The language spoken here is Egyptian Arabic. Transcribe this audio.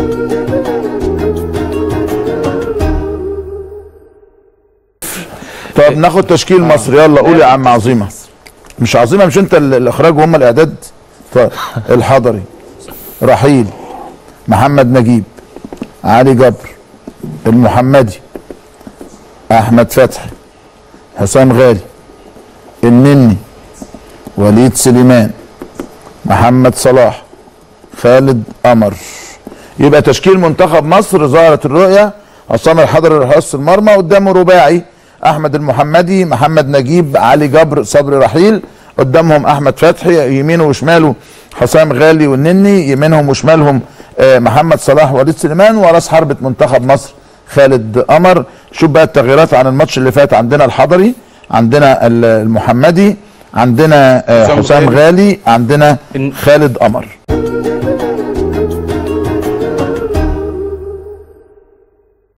طب ناخد تشكيل مصر يلا قول يا عم عظيمه مش عظيمه مش انت ال- الاخراج وهم الاعداد طيب الحضري رحيل محمد نجيب علي جبر المحمدي احمد فتحي حسام غالي النني وليد سليمان محمد صلاح خالد قمر يبقى تشكيل منتخب مصر ظهرت الرؤيه عصام الحضري رئيس المرمى قدامه رباعي احمد المحمدي محمد نجيب علي جبر صبري رحيل قدامهم احمد فتحي يمينه وشماله حسام غالي والنني يمينهم وشمالهم آه، محمد صلاح ووليد سليمان وراس حربة منتخب مصر خالد قمر شوف بقى التغييرات عن الماتش اللي فات عندنا الحضري عندنا ال- المحمدي عندنا آه، حسام حسام غالي. غالي عندنا إن- خالد قمر